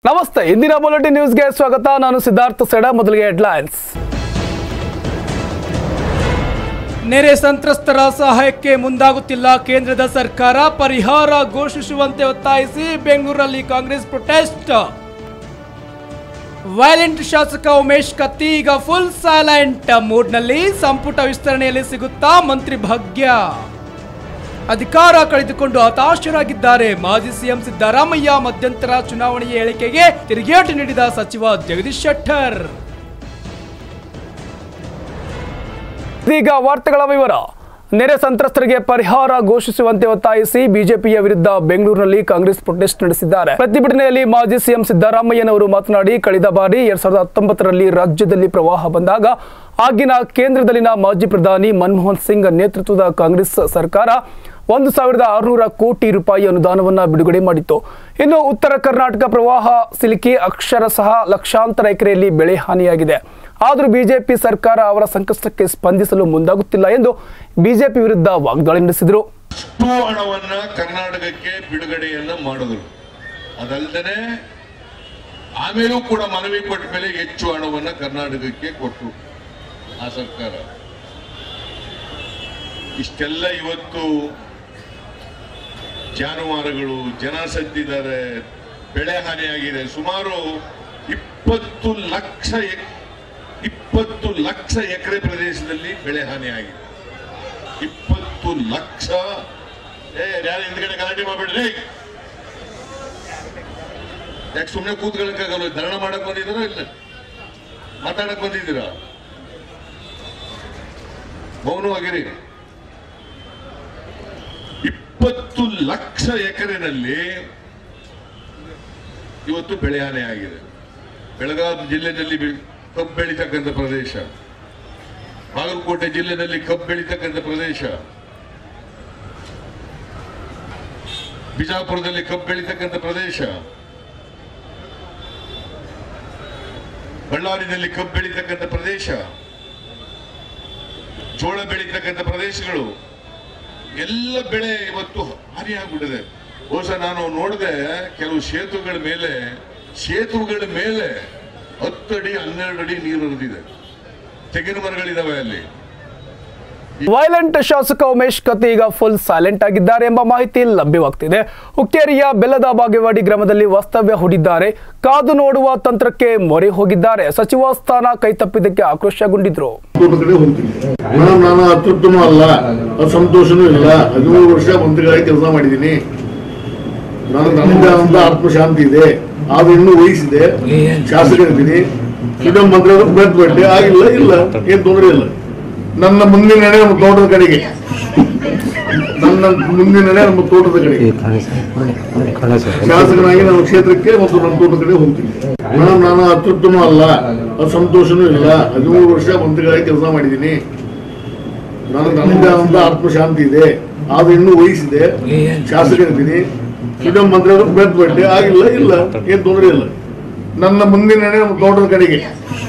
ನಮಸ್ತೆ ಇಂದಿನ ಬುಲೆಟಿನ್ ನ್ಯೂಸ್ಗೆ ಸ್ವಾಗತ ನಾನು ಸಿದ್ಧಾರ್ಥ ಸೆಡ ಮೊದಲಿಗೆ ಹೆಡ್ಲೈನ್ಸ್ ನೆರೆ ಸಂತ್ರಸ್ತರ ಸಹಾಯಕ್ಕೆ ಮುಂದಾಗುತ್ತಿಲ್ಲ ಕೇಂದ್ರದ ಸರ್ಕಾರ ಪರಿಹಾರ ಘೋಷಿಸುವಂತೆ ಒತ್ತಾಯಿಸಿ ಬೆಂಗಳೂರಲ್ಲಿ ಕಾಂಗ್ರೆಸ್ ಪ್ರೊಟೆಸ್ಟ್ ವೈಲೆಂಟ್ ಶಾಸಕ ಉಮೇಶ್ ಕತ್ತಿ ಈಗ ಫುಲ್ ಸೈಲೆಂಟ್ ಮೂಡ್ನಲ್ಲಿ ಸಂಪುಟ ವಿಸ್ತರಣೆಯಲ್ಲಿ ಸಿಗುತ್ತಾ ಮಂತ್ರಿ ಭಾಗ್ಯ ಅಧಿಕಾರ ಕಳೆದುಕೊಂಡು ಹತಾಶರಾಗಿದ್ದಾರೆ ಮಾಜಿ ಸಿಎಂ ಸಿದ್ದರಾಮಯ್ಯ ಮಧ್ಯಂತರ ಚುನಾವಣೆಯ ಹೇಳಿಕೆಗೆ ತಿರುಗೇಟು ನೀಡಿದ ಸಚಿವ ಜಗದೀಶ್ ಶೆಟ್ಟರ್ ಇದೀಗ ವಾರ್ತೆಗಳ ವಿವರ ನೆರೆ ಸಂತ್ರಸ್ತರಿಗೆ ಪರಿಹಾರ ಘೋಷಿಸುವಂತೆ ಒತ್ತಾಯಿಸಿ ಬಿಜೆಪಿಯ ವಿರುದ್ಧ ಬೆಂಗಳೂರಿನಲ್ಲಿ ಕಾಂಗ್ರೆಸ್ ಪ್ರೊಟೆಸ್ಟ್ ನಡೆಸಿದ್ದಾರೆ ಪ್ರತಿಭಟನೆಯಲ್ಲಿ ಮಾಜಿ ಸಿಎಂ ಸಿದ್ದರಾಮಯ್ಯನವರು ಮಾತನಾಡಿ ಕಳೆದ ಬಾರಿ ಎರಡ್ ಸಾವಿರದ ಹತ್ತೊಂಬತ್ತರಲ್ಲಿ ರಾಜ್ಯದಲ್ಲಿ ಪ್ರವಾಹ ಬಂದಾಗ ಆಗಿನ ಕೇಂದ್ರದಲ್ಲಿನ ಮಾಜಿ ಪ್ರಧಾನಿ ಮನಮೋಹನ್ ಸಿಂಗ್ ನೇತೃತ್ವದ ಕಾಂಗ್ರೆಸ್ ಸರ್ಕಾರ ಒಂದು ಸಾವಿರದ ಆರುನೂರ ಕೋಟಿ ರೂಪಾಯಿ ಅನುದಾನವನ್ನ ಬಿಡುಗಡೆ ಮಾಡಿತ್ತು ಇನ್ನು ಉತ್ತರ ಕರ್ನಾಟಕ ಪ್ರವಾಹ ಸಿಲುಕಿ ಅಕ್ಷರಶಃ ಲಕ್ಷಾಂತರ ಎಕರೆಯಲ್ಲಿ ಬೆಳೆ ಹಾನಿಯಾಗಿದೆ ಆದರೂ ಬಿಜೆಪಿ ಸರ್ಕಾರ ಅವರ ಸಂಕಷ್ಟಕ್ಕೆ ಸ್ಪಂದಿಸಲು ಮುಂದಾಗುತ್ತಿಲ್ಲ ಎಂದು ಬಿಜೆಪಿ ವಿರುದ್ಧ ವಾಗ್ದಾಳಿ ನಡೆಸಿದರು ಅಷ್ಟು ಹಣವನ್ನ ಕರ್ನಾಟಕಕ್ಕೆ ಬಿಡುಗಡೆಯನ್ನ ಮಾಡಿದ್ರು ಅದಲ್ಲದೆ ಆಮೇಲೂ ಕೂಡ ಮನವಿ ಕೊಟ್ಟ ಮೇಲೆ ಹೆಚ್ಚು ಹಣವನ್ನ ಕರ್ನಾಟಕಕ್ಕೆ ಕೊಟ್ಟರು ಆ ಸರ್ಕಾರ ಇಷ್ಟೆಲ್ಲ ಇವತ್ತು ಜಾನುವಾರುಗಳು ಜನ ಸತ್ತಿದ್ದಾರೆ ಬೆಳೆ ಹಾನಿಯಾಗಿದೆ ಸುಮಾರು ಇಪ್ಪತ್ತು ಲಕ್ಷ ಎಕ್- ಇಪ್ಪತ್ತು ಲಕ್ಷ ಎಕರೆ ಪ್ರದೇಶದಲ್ಲಿ ಬೆಳೆ ಹಾನಿಯಾಗಿದೆ ಇಪ್ಪತ್ತು ಲಕ್ಷ ಏ ಯಾರು ಹಿಂದ್ಗಡೆ ಗಲಾಟೆ ಮಾಡ್ಬೇಡ್ರಿ ಯಾಕೆ ಸುಮ್ಮನೆ ಕೂತ್ಕೊಳ್ಳಕ್ಕಾಗಲ್ಲ ಧರಣ ಮಾಡಕ್ ಬಂದಿದ್ದೀರಾ ಇಲ್ಲ ಮಾತಾಡಕ್ ಬಂದಿದ್ದೀರಾ ಮೌನವಾಗಿರಿ ಇಪ್ಪತ್ತು ಲಕ್ಷ ಎಕರೆನಲ್ಲಿ ಇವತ್ತು ಬೆಳೆ ಹಾನಿ ಆಗಿದೆ ಬೆಳಗಾವಿ ಜಿಲ್ಲೆಯಲ್ಲಿ ಬೆ- ಕಬ್ಬು ಬೆಳೀತಕ್ಕಂಥ ಪ್ರದೇಶ ಬಾಗಲಕೋಟೆ ಜಿಲ್ಲೆಯಲ್ಲಿ ಕಬ್ಬು ಬೆಳೀತಕ್ಕಂಥ ಪ್ರದೇಶ ಬಿಜಾಪುರದಲ್ಲಿ ಕಬ್ಬು ಬೆಳೀತಕ್ಕಂಥ ಪ್ರದೇಶ ಬಳ್ಳಾರಿನಲ್ಲಿ ಕಬ್ಬು ಬೆಳೀತಕ್ಕಂಥ ಪ್ರದೇಶ ಜೋಳ ಬೆಳೀತಕ್ಕಂಥ ಪ್ರದೇಶಗಳು ಎಲ್ಲ ಬೆಳೆ ಇವತ್ತು ಹಾನಿಯಾಗ್ಬಿಟ್ಟಿದೆ ಬಹುಶಃ ನಾನು ನೋಡಿದೆ ಕೆಲವು ಸೇತುವೆಗಳ ಮೇಲೆ ಸೇತುವೆಗಳ ಮೇಲೆ ಹತ್ತು ಅಡಿ ಹನ್ನೆರಡು ಅಡಿ ನೀರು ಹರಿದಿದೆ ತೆಂಗಿನ ಮರಗಳಿದಾವೆ ಅಲ್ಲಿ ವೈಲೆಂಟ್ ಶಾಸಕ ಉಮೇಶ್ ಕತ್ತಿ ಈಗ ಫುಲ್ ಸೈಲೆಂಟ್ ಆಗಿದ್ದಾರೆ ಎಂಬ ಮಾಹಿತಿ ಲಭ್ಯವಾಗ್ತಿದೆ ಹುಕ್ಕೇರಿಯ ಬೆಲ್ಲದ ಬಾಗೇವಾಡಿ ಗ್ರಾಮದಲ್ಲಿ ವಾಸ್ತವ್ಯ ಹೂಡಿದ್ದಾರೆ ಕಾದು ನೋಡುವ ತಂತ್ರಕ್ಕೆ ಮೊರೆ ಹೋಗಿದ್ದಾರೆ ಸಚಿವ ಸ್ಥಾನ ಕೈತಪ್ಪಿದ್ದಕ್ಕೆ ಆಕ್ರೋಶಗೊಂಡಿದ್ರು ತೋಟ ಕಡೆ ಹೋಗ್ತೀನಿ ಮೇಡಮ್ ನಾನು ಅತೃಪ್ತನೂ ಅಲ್ಲ ಅಸಂತೋಷನೂ ಇಲ್ಲ ಹದಿಮೂರು ವರ್ಷ ಮಂತ್ರಿಗಳಾಗಿ ಕೆಲಸ ಮಾಡಿದ್ದೀನಿ ನಾನು ನನ್ನದೇ ಆದಂತ ಆತ್ಮಶಾಂತಿ ಇದೆ ಆದ್ರೂ ಇನ್ನೂ ವಹಿಸಿದೆ ಶಾಸಕರಿದ್ದೀನಿ ಫ್ರೀಡಂ ಮಂತ್ರಿ ಪ್ರಯತ್ನ ಪಟ್ಟೆ ಆಗಿಲ್ಲ ಇಲ್ಲ ಏನ್ ತೊಂದರೆ ಇಲ್ಲ ನನ್ನ ಮುಂದಿನ ನಡೆ ನಮ್ಮ ತೋಟದ ಕಡೆಗೆ ನನ್ನ ಮುಂದಿನ ನಡೆ ನಮ್ಮ ತೋಟದ ಕಡೆಗೆ ಶಾಸಕನಾಗಿ ನನ್ನ ಕ್ಷೇತ್ರಕ್ಕೆ ಮತ್ತು ನನ್ನ ತೋಟದ ಕಡೆ ಹೋಗ್ತೀನಿ ಮೇಡಮ್ ನಾನು ಅತೃಪ್ತನೂ ಅಲ್ಲ ಅಸಂತೋಷನೂ ಇಲ್ಲ ಹದಿಮೂರು ವರ್ಷ ಮಂತ್ರಿಗಳಾಗಿ ಕೆಲಸ ಮಾಡಿದ್ದೀನಿ ನಾನು ನನ್ನದೇ ಆದಂತ ಆತ್ಮಶಾಂತಿ ಇದೆ ಆದ್ರೂ ಇನ್ನೂ ವಹಿಸಿದೆ ಶಾಸಕರಿದ್ದೀನಿ ಫ್ರೀಡಂ ಮಂತ್ರಿ ಪ್ರಯತ್ನ ಪಟ್ಟೆ ಆಗಿಲ್ಲ ಇಲ್ಲ ಏನ್ ತೊಂದರೆ ಇಲ್ಲ ನನ್ನ ಮುಂದಿನ ನಡೆ ನಮ್ಮ ತೋಟದ ಕಡೆಗೆ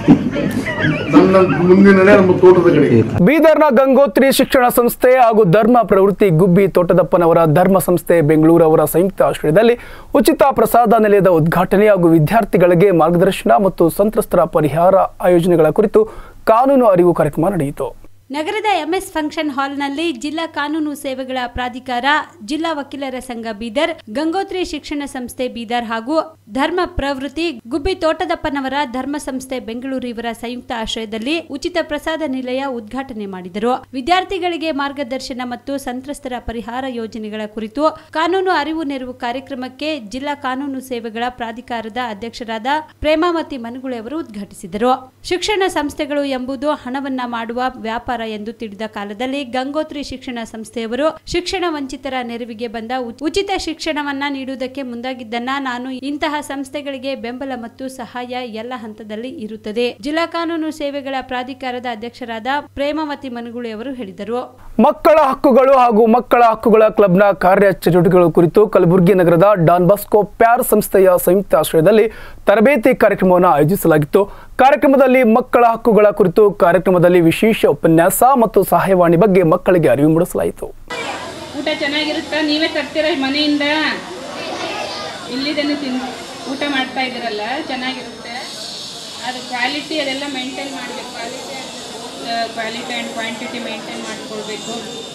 ನನ್ನ ಮುಂದಿನ ನಡೆ ನಮ್ಮ ತೋಟದ ಕಡೆಗೆ ಬೀದರ್ನ ಗಂಗೋತ್ರಿ ಶಿಕ್ಷಣ ಸಂಸ್ಥೆ ಹಾಗೂ ಧರ್ಮ ಪ್ರವೃತ್ತಿ ಗುಬ್ಬಿ ತೋಟದಪ್ಪನವರ ಧರ್ಮ ಸಂಸ್ಥೆ ಬೆಂಗಳೂರು ಅವರ ಸಂಯುಕ್ತ ಆಶ್ರಯದಲ್ಲಿ ಉಚಿತ ಪ್ರಸಾದ ನಿಲಯದ ಉದ್ಘಾಟನೆ ಹಾಗೂ ವಿದ್ಯಾರ್ಥಿಗಳಿಗೆ ಮಾರ್ಗದರ್ಶನ ಮತ್ತು ಸಂತ್ರಸ್ತರ ಪರಿಹಾರ ಆಯೋಜನೆಗಳ ಕುರಿತು ಕಾನೂನು ಅರಿವು ಕಾರ್ಯಕ್ರಮ ನಡೆಯಿತು ನಗರದ ಎಂಎಸ್ ಫಂಕ್ಷನ್ ಹಾಲ್ನಲ್ಲಿ ಜಿಲ್ಲಾ ಕಾನೂನು ಸೇವೆಗಳ ಪ್ರಾಧಿಕಾರ ಜಿಲ್ಲಾ ವಕೀಲರ ಸಂಘ ಬೀದರ್ ಗಂಗೋತ್ರಿ ಶಿಕ್ಷಣ ಸಂಸ್ಥೆ ಬೀದರ್ ಹಾಗೂ ಧರ್ಮ ಪ್ರವೃತ್ತಿ ಗುಬ್ಬಿ ತೋಟದಪ್ಪನವರ ಧರ್ಮ ಸಂಸ್ಥೆ ಬೆಂಗಳೂರು ಇವರ ಸಂಯುಕ್ತ ಆಶ್ರಯದಲ್ಲಿ ಉಚಿತ ಪ್ರಸಾದ ನಿಲಯ ಉದ್ಘಾಟನೆ ಮಾಡಿದರು ವಿದ್ಯಾರ್ಥಿಗಳಿಗೆ ಮಾರ್ಗದರ್ಶನ ಮತ್ತು ಸಂತ್ರಸ್ತರ ಪರಿಹಾರ ಯೋಜನೆಗಳ ಕುರಿತು ಕಾನೂನು ಅರಿವು ನೆರವು ಕಾರ್ಯಕ್ರಮಕ್ಕೆ ಜಿಲ್ಲಾ ಕಾನೂನು ಸೇವೆಗಳ ಪ್ರಾಧಿಕಾರದ ಅಧ್ಯಕ್ಷರಾದ ಪ್ರೇಮಾವತಿ ಮನುಗುಳೆ ಅವರು ಉದ್ಘಾಟಿಸಿದರು ಶಿಕ್ಷಣ ಸಂಸ್ಥೆಗಳು ಎಂಬುದು ಹಣವನ್ನ ಮಾಡುವ ವ್ಯಾಪಾರ ಎಂದು ತಿಳಿದ ಕಾಲದಲ್ಲಿ ಗಂಗೋತ್ರಿ ಶಿಕ್ಷಣ ಸಂಸ್ಥೆಯವರು ಶಿಕ್ಷಣ ವಂಚಿತರ ನೆರವಿಗೆ ಬಂದ ಉ- ಉಚಿತ ಶಿಕ್ಷಣವನ್ನ ನೀಡುವುದಕ್ಕೆ ಮುಂದಾಗಿದ್ದನ್ನ ನಾನು ಇಂತಹ ಸಂಸ್ಥೆಗಳಿಗೆ ಬೆಂಬಲ ಮತ್ತು ಸಹಾಯ ಎಲ್ಲ ಹಂತದಲ್ಲಿ ಇರುತ್ತದೆ ಜಿಲ್ಲಾ ಕಾನೂನು ಸೇವೆಗಳ ಪ್ರಾಧಿಕಾರದ ಅಧ್ಯಕ್ಷರಾದ ಪ್ರೇಮಾವತಿ ಮನುಗುಳಿ ಅವರು ಹೇಳಿದರು ಮಕ್ಕಳ ಹಕ್ಕುಗಳು ಹಾಗೂ ಮಕ್ಕಳ ಹಕ್ಕುಗಳ ಕ್ಲಬ್ನ ಕಾರ್ಯ ಚಟುವಟಿಕೆಗಳ ಕುರಿತು ಕಲಬುರಗಿ ನಗರದ ಡಾನ್ ಬಾಸ್ಕೋ ಪ್ಯಾರ್ ಸಂಸ್ಥೆಯ ಸಂಯುಕ್ತ ಆಶ್ರಯದಲ್ಲಿ ತರಬೇತಿ ಕಾರ್ಯಕ್ರಮವನ್ನು ಆಯೋಜಿಸಲಾಗಿತ್ತು ಕಾರ್ಯಕ್ರಮದಲ್ಲಿ ಮಕ್ಕಳ ಹಕ್ಕುಗಳ ಕುರಿತು ಕಾರ್ಯಕ್ರಮದಲ್ಲಿ ವಿಶೇಷ ಉಪನ್ಯಾಸ ಮತ್ತು ಸಹಾಯವಾಣಿ ಬಗ್ಗೆ ಮಕ್ಕಳಿಗೆ ಅರಿವು ಮೂಡಿಸಲಾಯಿತು ಊಟ ಚೆನ್ನಾಗಿರುತ್ತಾ ನೀವೇ ತರ್ತೀರ ಮನೆಯಿಂದ ಇಲ್ಲಿದೇನೆ ತಿನ್ ಊಟ ಮಾಡ್ತಾ ಇದ್ದೀರಲ್ಲ ಚೆನ್ನಾಗಿರುತ್ತೆ ಅದು ಕ್ವಾಲಿಟಿ ಅದೆಲ್ಲ ಮೇಂಟೈನ್ ಮಾಡಬೇಕು quality quality and quantity maintain ಮಾಡಿಕೊಳ್ಬೇಕು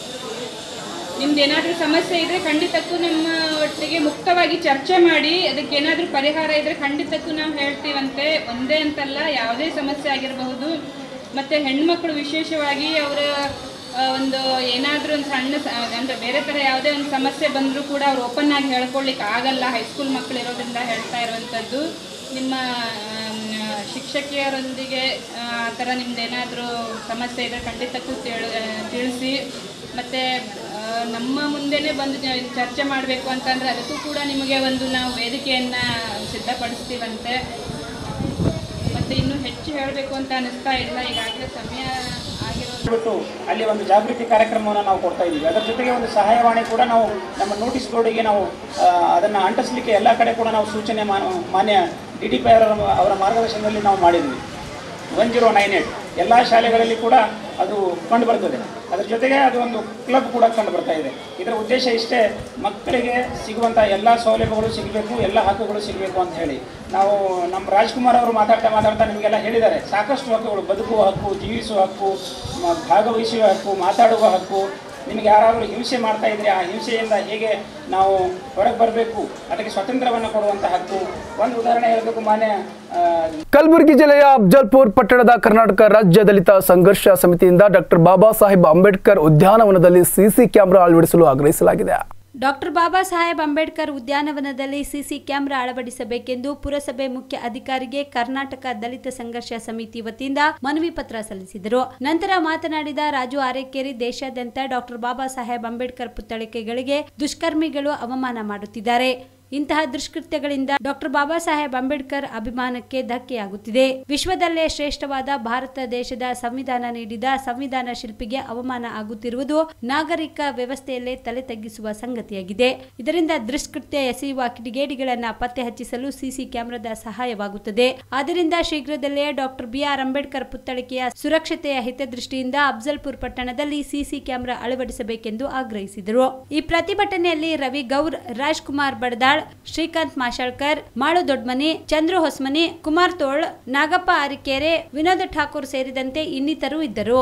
ನಿಮ್ದು ಏನಾದರೂ ಸಮಸ್ಯೆ ಇದ್ದರೆ ಖಂಡಿತಕ್ಕೂ ನಮ್ಮ ಒಟ್ಟಿಗೆ ಮುಕ್ತವಾಗಿ ಚರ್ಚೆ ಮಾಡಿ ಅದಕ್ಕೆ ಏನಾದರೂ ಪರಿಹಾರ ಇದ್ದರೆ ಖಂಡಿತಕ್ಕೂ ನಾವು ಹೇಳ್ತೀವಂತೆ ಒಂದೇ ಅಂತಲ್ಲ ಯಾವುದೇ ಸಮಸ್ಯೆ ಆಗಿರಬಹುದು ಮತ್ತು ಹೆಣ್ಮಕ್ಳು ವಿಶೇಷವಾಗಿ ಅವರ ಒಂದು ಏನಾದರೂ ಒಂದು ಸಣ್ಣ ಸ- ಅಂದರೆ ಬೇರೆ ಥರ ಯಾವುದೇ ಒಂದು ಸಮಸ್ಯೆ ಬಂದರೂ ಕೂಡ ಅವ್ರು ಓಪನ್ ಆಗಿ ಹೇಳ್ಕೊಳ್ಳಿಕ್ಕೆ ಆಗಲ್ಲ ಹೈಸ್ಕೂಲ್ ಮಕ್ಕಳು ಇರೋದ್ರಿಂದ ಹೇಳ್ತಾ ಇರುವಂಥದ್ದು ನಿಮ್ಮ ಆಮ್, ಶಿಕ್ಷಕಿಯರೊಂದಿಗೆ ಆ ಆ ಥರ ನಿಮ್ದೇನಾದರೂ ಸಮಸ್ಯೆ ಇದ್ದರೆ ಖಂಡಿತಕ್ಕೂ ತಿಳ್ ತಿಳಿಸಿ ಮತ್ತು ನಮ್ಮ ಮುಂದೆನೇ ಬಂದು ಜ- ಚರ್ಚೆ ಮಾಡಬೇಕು ಅಂತಂದರೆ ಅದಕ್ಕೂ ಕೂಡ ನಿಮಗೆ ಒಂದು ನಾವು ವೇದಿಕೆಯನ್ನು ಸಿದ್ಧಪಡಿಸ್ತೀವಂತೆ ಮತ್ತು ಇನ್ನೂ ಹೆಚ್ಚು ಹೇಳಬೇಕು ಅಂತ ಅನ್ನಿಸ್ತಾ ಇಲ್ಲ ಈಗಾಗಲೇ ಸಮಯ ಆಗಿರೋದು ಬಿಟ್ಟು ಅಲ್ಲಿ ಒಂದು ಜಾಗೃತಿ ಕಾರ್ಯಕ್ರಮವನ್ನು ನಾವು ಕೊಡ್ತಾ ಇದ್ದೀವಿ ಅದರ ಜೊತೆಗೆ ಒಂದು ಸಹಾಯವಾಣಿ ಕೂಡ ನಾವು ನಮ್ಮ ನೋಟಿಸ್ ಬೋರ್ಡಿಗೆ ನಾವು ಆ, ಅದನ್ನು ಅಂಟಿಸಲಿಕ್ಕೆ ಎಲ್ಲ ಕಡೆ ಕೂಡ ನಾವು ಸೂಚನೆ ಮಾ- ಮಾನ್ಯ ಡಿ ಡಿ ಪಿ ಅವರ ಅವರ ಮಾರ್ಗದರ್ಶನದಲ್ಲಿ ನಾವು ಮಾಡಿದ್ವಿ ಒನ್ ಜೀರೋ ನೈನ್ ಏಟ್ ಎಲ್ಲ ಶಾಲೆಗಳಲ್ಲಿ ಕೂಡ ಅದು ಕಂಡು ಬರ್ತದೆ ಅದರ ಜೊತೆಗೆ ಅದು ಒಂದು ಕ್ಲಬ್ ಕೂಡ ಕಂಡು ಬರ್ತಾ ಇದೆ ಇದರ ಉದ್ದೇಶ ಇಷ್ಟೇ ಮಕ್ಕಳಿಗೆ ಸಿಗುವಂಥ ಎಲ್ಲ ಸೌಲಭ್ಯಗಳು ಸಿಗಬೇಕು ಎಲ್ಲ ಹಕ್ಕುಗಳು ಸಿಗಬೇಕು ಅಂತ ಹೇಳಿ ನಾವು ನಮ್ಮ ರಾಜ್ಕುಮಾರ್ ಅವರು ಮಾತಾಡ್ತಾ ಮಾತಾಡ್ತಾ ನಿಮಗೆಲ್ಲ ಹೇಳಿದ್ದಾರೆ ಸಾಕಷ್ಟು ಹಕ್ಕುಗಳು ಬದುಕುವ ಹಕ್ಕು ಜೀವಿಸುವ ಹಕ್ಕು ಮ- ಭಾಗವಹಿಸುವ ಹಕ್ಕು ಮಾತಾಡುವ ಹಕ್ಕು ನಿಮಗೆ ಯಾರಾದರೂ ಹಿಂಸೆ ಮಾಡ್ತಾ ಇದ್ರೆ ಆ ಹಿಂಸೆಯಿಂದ ಹೇಗೆ ನಾವು ಹೊರಗೆ ಬರಬೇಕು ಅದಕ್ಕೆ ಸ್ವಾತಂತ್ರ್ಯವನ್ನು ಕೊಡುವಂಥ ಹಕ್ಕು ಒಂದು ಉದಾಹರಣೆ ಹೇಳಬೇಕು ಮಾನ್ಯ ಆ, ಕಲಬುರಗಿ ಜಿಲ್ಲೆಯ ಅಫ್ಜಲ್ಪುರ್ ಪಟ್ಟಣದ ಕರ್ನಾಟಕ ರಾಜ್ಯ ದಲಿತ ಸಂಘರ್ಷ ಸಮಿತಿಯಿಂದ ಡಾಕ್ಟರ್ ಬಾಬಾ ಸಾಹೇಬ್ ಅಂಬೇಡ್ಕರ್ ಉದ್ಯಾನವನದಲ್ಲಿ ಸಿಸಿ ಕ್ಯಾಮೆರಾ ಅಳವಡಿಸಲು ಆಗ್ರಹಿಸಲಾಗಿದೆ ಡಾಕ್ಟರ್ ಬಾಬಾ ಸಾಹೇಬ್ ಅಂಬೇಡ್ಕರ್ ಉದ್ಯಾನವನದಲ್ಲಿ ಸಿಸಿ ಕ್ಯಾಮೆರಾ ಅಳವಡಿಸಬೇಕೆಂದು ಪುರಸಭೆ ಮುಖ್ಯ ಅಧಿಕಾರಿಗೆ ಕರ್ನಾಟಕ ದಲಿತ ಸಂಘರ್ಷ ಸಮಿತಿ ವತಿಯಿಂದ ಮನವಿ ಪತ್ರ ಸಲ್ಲಿಸಿದರು ನಂತರ ಮಾತನಾಡಿದ ರಾಜು ಆರೇಕೇರಿ ದೇಶಾದ್ಯಂತ ಡಾಕ್ಟರ್ ಬಾಬಾ ಸಾಹೇಬ್ ಅಂಬೇಡ್ಕರ್ ಪುತ್ಥಳಿಕೆಗಳಿಗೆ ದುಷ್ಕರ್ಮಿಗಳು ಅವಮಾನ ಮಾಡುತ್ತಿದ್ದಾರೆ ಇಂತಹ ದುಷ್ಕೃತ್ಯಗಳಿಂದ ಡಾಕ್ಟರ್ ಬಾಬಾ ಸಾಹೇಬ್ ಅಂಬೇಡ್ಕರ್ ಅಭಿಮಾನಕ್ಕೆ ಧಕ್ಕೆಯಾಗುತ್ತಿದೆ ವಿಶ್ವದಲ್ಲೇ ಶ್ರೇಷ್ಠವಾದ ಭಾರತ ದೇಶದ ಸಂವಿಧಾನ ನೀಡಿದ ಸಂವಿಧಾನ ಶಿಲ್ಪಿಗೆ ಅವಮಾನ ಆಗುತ್ತಿರುವುದು ನಾಗರಿಕ ವ್ಯವಸ್ಥೆಯಲ್ಲೇ ತಲೆ ತಗ್ಗಿಸುವ ಸಂಗತಿಯಾಗಿದೆ ಇದರಿಂದ ದುಷ್ಕೃತ್ಯ ಎಸೆಯುವ ಕಿಡಿಗೇಡಿಗಳನ್ನ ಪತ್ತೆ ಹಚ್ಚಿಸಲು ಸಿಸಿ ಕ್ಯಾಮೆರಾದ ಸಹಾಯವಾಗುತ್ತದೆ ಆದ್ದರಿಂದ ಶೀಘ್ರದಲ್ಲೇ ಡಾಕ್ಟರ್ ಬಿಆರ್ ಅಂಬೇಡ್ಕರ್ ಪುತ್ಥಳಿಕೆಯ ಸುರಕ್ಷತೆಯ ಹಿತದೃಷ್ಟಿಯಿಂದ ಅಫ್ಜಲ್ಪುರ್ ಪಟ್ಟಣದಲ್ಲಿ ಸಿಸಿ ಕ್ಯಾಮೆರಾ ಅಳವಡಿಸಬೇಕೆಂದು ಆಗ್ರಹಿಸಿದರು ಈ ಪ್ರತಿಭಟನೆಯಲ್ಲಿ ರವಿ ಗೌರ್ ರಾಜ್ಕುಮಾರ್ ಬಡದಾಳ್ ಶ್ರೀಕಾಂತ್ ಮಾಶಾಳ್ಕರ್ ಮಾಳು ದೊಡ್ಮನಿ ಚಂದ್ರು ಹೊಸ್ಮನಿ ಕುಮಾರ್ ತೋಳ್ ನಾಗಪ್ಪ ಅರಿಕೆರೆ ವಿನೋದ್ ಠಾಕೂರ್ ಸೇರಿದಂತೆ ಇನ್ನಿತರು ಇದ್ದರು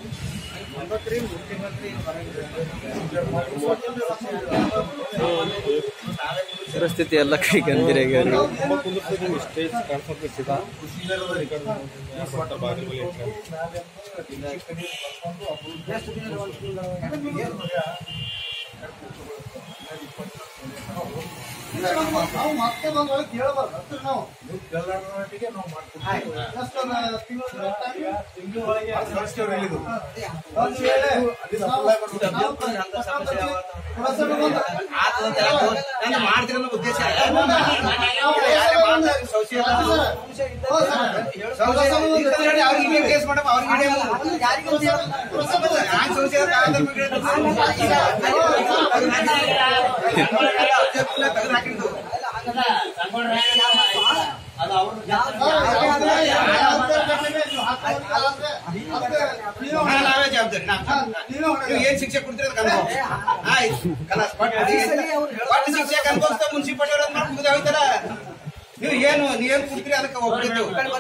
ಪರಿಸ್ಥಿತಿ ಎಲ್ಲ ಕೈ ಗಂಭೀರ ನಾವು ಮತ್ತೆ ಬಂದ್ ಒಳಗೆ ಕೇಳಬಾರ್ದು ಹತ್ರ ನಾವು ನೀವು ಕೇಳಲಾರ್ದೊಟ್ಟಿಗೆ ನಾವು ಮಾಡ್ತೀವಿ ಜಸ್ಟ್ ಒಂದು ತಿಂಗಳ ತಿಂಗಳ ಒಳಗೆ ಒಂದು ವೇಳೆ ನಾವು- ನಾವು ಪುರಸಭೆ ಬಂದ್ರೆ- ಏನ್ ಶಿಕ್ಷೆ ಕೊಡ್ತೀರ ಆಯ್ತು ಕಲಾಸ್ ಪಟ್ಟು ಶಿಕ್ಷೆ ಅನ್ಭವಿಸ್ತಾ ಮುನ್ಸಿಪಾಲಿಟಿ ಅವ್ರು ಮಾಡಿ ಮುಗಿದ ಹೋಗ್ತಾರ ನೀವು ಏನು ನೀವೇನ್ ಕೊಡ್ತೀರಿ ಅದಕ್ಕೆ ಒಪ್ಪಿದ್ದು